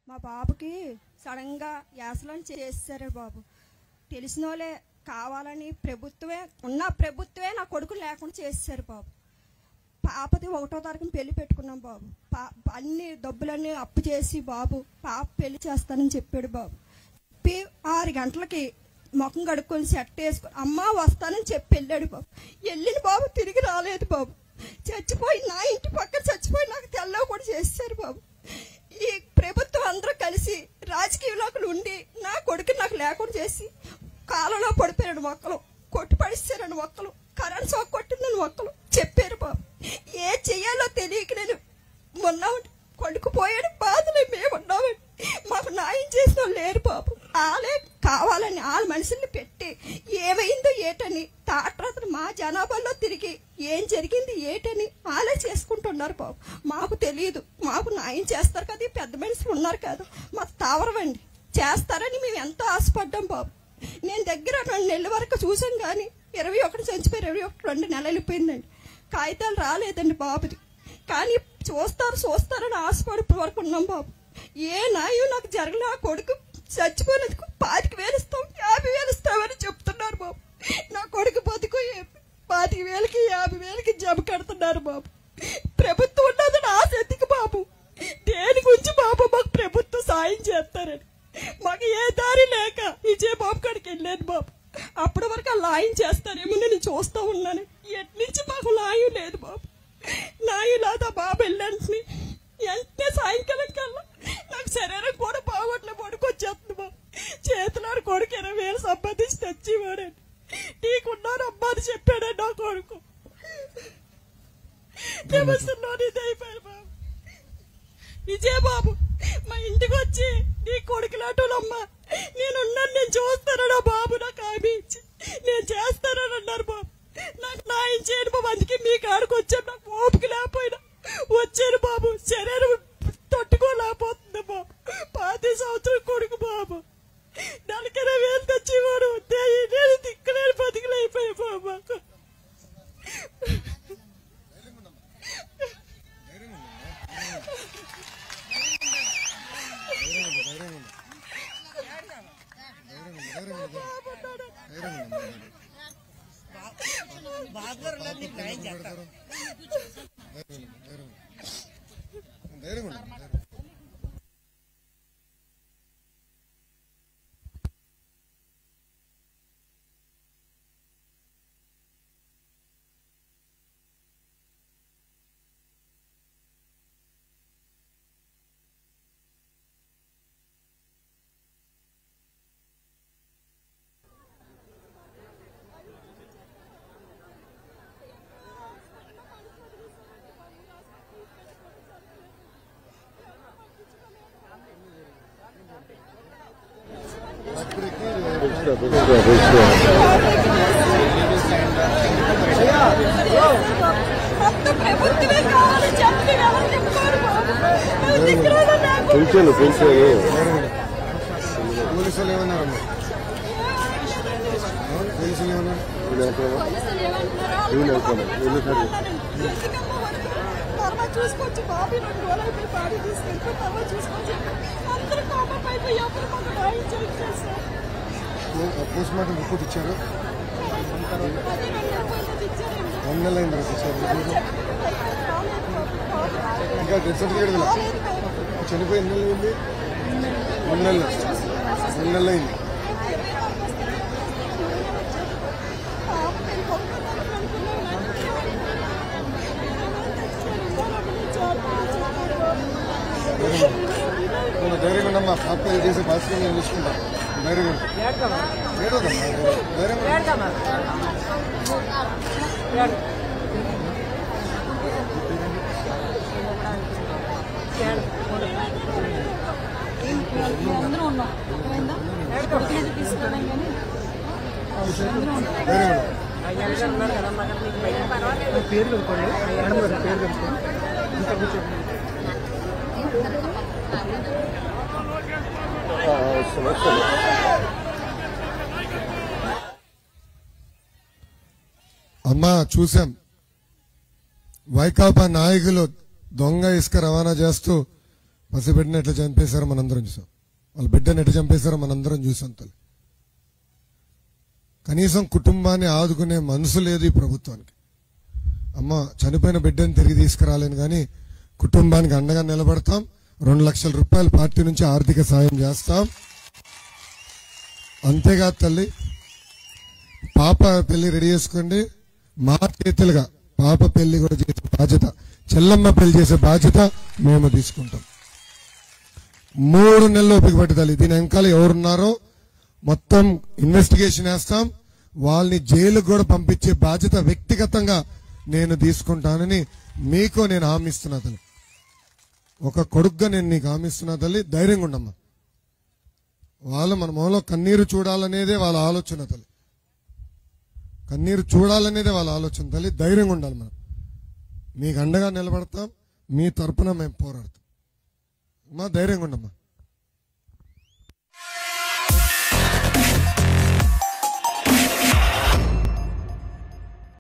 మా బాబుకి సడన్గా యాసలను చేసేసారు బాబు తెలిసిన వాళ్ళే కావాలని ప్రభుత్వమే ఉన్న ప్రభుత్వమే నా కొడుకు లేకుండా చేసేసారు బాబు పాపది ఒకటో తారీఖున పెళ్లి పెట్టుకున్నాం బాబు పా అన్ని డబ్బులన్నీ అప్పు చేసి బాబు పాప పెళ్లి చేస్తానని చెప్పాడు బాబు చెప్పి ఆరు గంటలకి ముఖం కడుక్కొని సెట్ వేసుకొని అమ్మ వస్తానని చెప్పి వెళ్ళాడు బాబు వెళ్ళిన బాబు తిరిగి రాలేదు బాబు చచ్చిపోయి నా ఇంటి పక్కన చచ్చిపోయి నాకు తెల్లవ కూడా చేశారు బాబు ఈ ప్రభుత్వం అందరూ కలిసి రాజకీయంలోకి ఉండి నా కొడుకు నాకు లేకుండా చేసి కాలంలో పడిపోయాడు మొక్కలు కొట్టి పడిస్తారని మొక్కలు కరెంట్ షాక్ కొట్టిందని మొక్కలు చెప్పారు బాబు ఏ చెయ్యాలో తెలియక నేను ఉన్నామండి కొడుకుపోయాడు బాధలు మేము ఉన్నామండి మాకు న్యాయం చేసిన వాళ్ళు లేరు బాబు వాళ్ళే కావాలని వాళ్ళ మనుషుల్ని పెట్టి ఏమైందో ఏటని తాట్రాత్రి మా జనాభాలో తిరిగి ఏం జరిగింది ఏటని వాళ్ళే చేసుకుంటున్నారు బాబు మాకు తెలియదు మాకు న్యాయం చేస్తారు కదా ఈ పెద్ద మనుషులు ఉన్నారు కదా మాకు తావరవండి చేస్తారని మేము ఎంతో ఆశపడ్డాం బాబు నేను దగ్గర రెండు నెలల వరకు చూసాం కానీ ఇరవై ఒకటి చచ్చిపోయి ఇరవై ఒకటి రెండు నెలలు వెళ్ళిపోయిందండి కాగితాలు రాలేదండి బాబుది కానీ చూస్తారు చూస్తారని ఆశపడి ఇప్పటి వరకు ఉన్నాం బాబు ఏ నాయం నాకు జరగలే ఆ కొడుకు చచ్చిపోయినందుకు పాతికి వేలుస్తాం యాభై వేలు ఇస్తామని చెప్తున్నారు బాబు నా కొడుకు బతుకు ఏ- పాతిక వేలకి యాభై వేలకి జమ కడుతున్నారు బాబు ప్రభుత్వం ఉన్నదని ఆశ ఎందుకు బాబు దేని గురించి బాబు మాకు ప్రభుత్వం సాయం చేస్తారని మాకు ఏ దారి లేక విజయ బాబు కాడికి వెళ్ళాను బాబు అప్పటి వరకు ఆ లాయం చేస్తారేమో నేను చూస్తూ ఉన్నాను ఎట్నుంచి మాకు లాయం లేదు బాబు లాయం లేదా బాబు వెళ్ళండి వెంటనే సాయంకాలం కల్లా నాకు శరీరం కూడా బాగోట్లే పడుకొచ్చేస్తుంది బాబు చేతిలో కొడుకు ఇరవై వేలు సంపాదించి తెచ్చివాడండి నీకున్నారు అమ్మా అని చెప్పాడండి నా కొడుకు దేవస్థానంలో ఇది అయిపోయాడు బాబు విజయబాబు మా ఇంటికి వచ్చి నీ కొడుకులాటోళ్ళమ్మా నేనున్నాను నేను చూస్తానని ఆ బాబు నాకు హామీ ఇచ్చి నేను చేస్తానని అన్నారు బాబు నాకు న్యాయం చేయను బాబు అందుకే మీ కాడికి వచ్చాను నాకు ఓపిక లేకపోయినా వచ్చాను బాబు శరీరం తట్టుకోలేకపోతుంది బాబు పాతి సంవత్సరం కొడుకు బాబు నెలకైనా వేలు తెచ్చేవాడు నేను దిక్కులేని బతికలు అయిపోయాయి బాబు మాకు బాబుగారు నీకు న్యాయం చేస్తారు మొత్తం ప్రభుత్వమే కావాలి చెప్పి ఎవరు చెప్పుకోరు బాబు నువ్వు దిక్కురాలు నాకు పెంచాను పెంచాను పోలీసులు ఏమన్నారమ్మా పోలీసులు ఏమన్నారు పోలీసులు ఏమంటున్నారో వీళ్ళు వెళ్తాను వీళ్ళు సరే ఎందుకమ్మా వరకు? తర్వాత చూసుకోవచ్చు బాబు రెండు రోజులు అయిపోయి బాడీ తీసుకెళ్ళిపోయి తర్వాత చూసుకోవచ్చు అందరూ కోపం అయిపోయి ఎవరు మాకు న్యాయం చేసేసారు పోస్ట్ మార్టం రిపోర్ట్ ఇచ్చారు అది రెండు నెలలు పోయింది ఇచ్చారండి రెండు నెలలు అయింది రేపు ఇచ్చారు రాలేదు బాబు. ఇంకా డెత్ సర్టిఫికేట్ ఇలా రాలేదు బాబు. చనిపోయి ఎన్ని నెలలు అయింది రెండు నెలలు రెండు నెలలు అయింది పాప పెళ్లి కొనుక్కుందామని అనుకున్నాను. నువ్వు ధైర్యం ఉండమ్మా పాప చేసే బాధ్యత నేను చూసుకుంటా ధైర్యం ఉండు. ఏడవదమ్మా ధైర్యం ఉండు. అందరూ ఉన్నాం అర్థమైందా? కొడుకు మీద తీసుకురావడం కానీ ధైర్యం ఉండు. వస్తాను అమ్మా చూసాం వైకాపా నాయకులు దొంగ ఇసుక రవాణా చేస్తూ పసిబిడ్డని ఎట్లా చంపేశారో మనందరం చూసాం వాళ్ళ బిడ్డని ఎట్లా చంపేశారో మనందరం చూసాం తల్లి కనీసం కుటుంబాన్ని ఆదుకునే మనసు లేదు ఈ ప్రభుత్వానికి అమ్మ చనిపోయిన బిడ్డని తిరిగి తీసుకురాలేను కానీ కుటుంబానికి అండగా నిలబడతాం రెండు లక్షల రూపాయల పార్టీ నుంచి ఆర్థిక సాయం చేస్తాం అంతేకాదు తల్లి పాప పెళ్లి రెడీ చేసుకోండి మా చేతులుగా పాప పెళ్లి కూడా చేసే బాధ్యత చెల్లమ్మ పెళ్లి చేసే బాధ్యత మేము తీసుకుంటాం మూడు నెలలు ఓపిక పట్టుదలి దీని వెనకాల ఎవరున్నారో మొత్తం ఇన్వెస్టిగేషన్ వేస్తాం వాళ్ళని జైలుకు కూడా పంపించే బాధ్యత వ్యక్తిగతంగా నేను తీసుకుంటానని మీకు నేను హామీ ఇస్తున్నా తల్లి ఒక కొడుగ్గా నేను నీకు హామీ ఇస్తున్నా తల్లి ధైర్యంగా ఉండమ్మా వాళ్ళు మన మొహంలో కన్నీరు చూడాలనేదే వాళ్ళ ఆలోచన తల్లి కన్నీరు చూడాలనేదే వాళ్ళ ఆలోచన తల్లి ధైర్యంగా ఉండాలి మనం మీకు అండగా నిలబడతాం మీ తరపున మేము పోరాడతాం మా ధైర్యంగా ఉండమ్మా